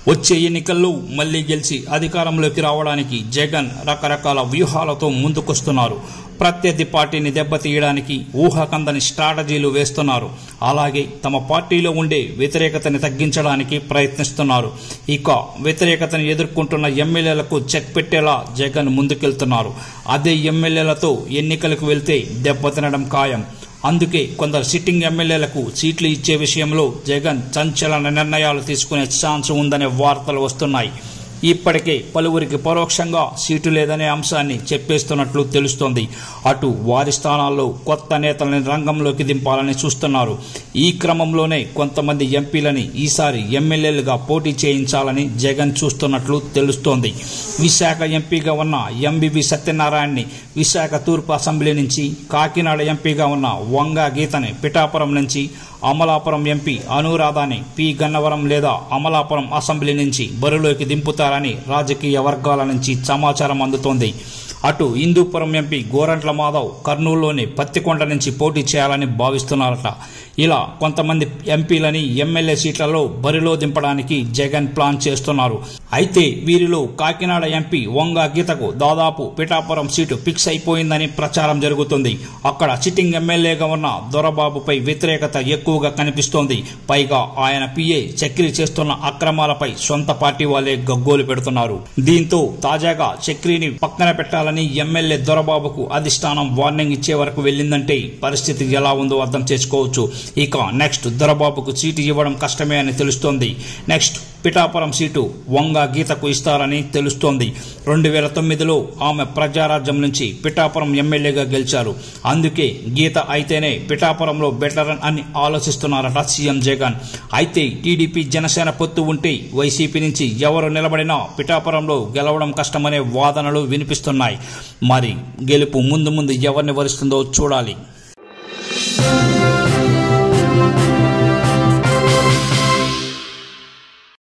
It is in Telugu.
వచ్చే ఎన్నికల్లో మళ్లీ గెలిచి అధికారంలోకి రావడానికి జగన్ రకరకాల వ్యూహాలతో ముందుకొస్తున్నారు ప్రత్యర్థి పార్టీని దెబ్బతీయడానికి ఊహాకందని స్ట్రాటజీలు వేస్తున్నారు అలాగే తమ పార్టీలో ఉండే వ్యతిరేకతని తగ్గించడానికి ప్రయత్నిస్తున్నారు ఇక వ్యతిరేకతను ఎదుర్కొంటున్న ఎమ్మెల్యేలకు చెక్ పెట్టేలా జగన్ ముందుకెళ్తున్నారు అదే ఎమ్మెల్యేలతో ఎన్నికలకు వెళ్తే దెబ్బతినడం ఖాయం అందుకే కొందరు సిట్టింగ్ ఎమ్మెల్యేలకు సీట్లు ఇచ్చే విషయంలో జగన్ సంచలన నిర్ణయాలు తీసుకునే ఛాన్స్ ఉందనే వార్తలు వస్తున్నాయి ఇప్పటికే పలువురికి పరోక్షంగా సీటు లేదనే అంశాన్ని చెప్పేస్తున్నట్లు తెలుస్తోంది అటు వారి స్థానాల్లో కొత్త నేతలని రంగంలోకి దింపాలని చూస్తున్నారు ఈ క్రమంలోనే కొంతమంది ఎంపీలని ఈసారి ఎమ్మెల్యేలుగా పోటీ చేయించాలని జగన్ చూస్తున్నట్లు తెలుస్తోంది విశాఖ ఎంపీగా ఉన్న ఎంబీబీ సత్యనారాయణని విశాఖ తూర్పు అసెంబ్లీ నుంచి కాకినాడ ఎంపీగా ఉన్న వంగా గీతని పిఠాపురం నుంచి అమలాపురం ఎంపీ అనురాధాని పి గన్నవరం లేదా అమలాపురం అసెంబ్లీ నుంచి బరిలోకి దింపుతారని రాజకీయ వర్గాల నుంచి సమాచారం అందుతోంది అటు హిందూపురం ఎంపీ గోరంట్ల మాధవ్ కర్నూలులోని పత్తికొండ నుంచి పోటీ చేయాలని భావిస్తున్నారట ఇలా కొంతమంది ఎంపీలని ఎమ్మెల్యే సీట్లలో బరిలో దింపడానికి జగన్ ప్లాన్ చేస్తున్నారు అయితే వీరిలో కాకినాడ ఎంపీ వంగ గీతకు దాదాపు పిఠాపురం సీటు ఫిక్స్ అయిపోయిందని ప్రచారం జరుగుతుంది అక్కడ సిట్టింగ్ ఎమ్మెల్యేగా ఉన్న దొరబాబుపై వ్యతిరేకత ఎక్కువగా కనిపిస్తోంది పైగా ఆయన పిఏ చక్రి చేస్తున్న అక్రమాలపై సొంత పార్టీ వాళ్ళే గగ్గోలు పెడుతున్నారు దీంతో తాజాగా చక్రిని పక్కన పెట్టాలని ఎమ్మెల్యే దొరబాబుకు అధిష్టానం వార్నింగ్ ఇచ్చే వరకు వెళ్ళిందంటే పరిస్థితి ఎలా ఉందో అర్థం చేసుకోవచ్చు ఇక నెక్స్ట్ దొరబాబుకు సీటు ఇవ్వడం కష్టమే అని తెలుస్తోంది నెక్స్ట్ పిఠాపురం సీటు వంగ గీతకు ఇస్తారని తెలుస్తోంది రెండు వేల తొమ్మిదిలో ఆమె ప్రజారాజ్యం నుంచి పిఠాపురం ఎమ్మెల్యేగా గెలిచారు అందుకే గీత అయితేనే పిఠాపురంలో బెటర్ అని ఆలోచిస్తున్నారట సీఎం జగన్ అయితే టీడీపీ జనసేన పొత్తు ఉంటే వైసీపీ నుంచి ఎవరు నిలబడినా పిఠాపురంలో గెలవడం కష్టమనే వాదనలు వినిపిస్తున్నాయి మరి గెలుపు ముందు ముందు ఎవరిని వరుస్తుందో చూడాలి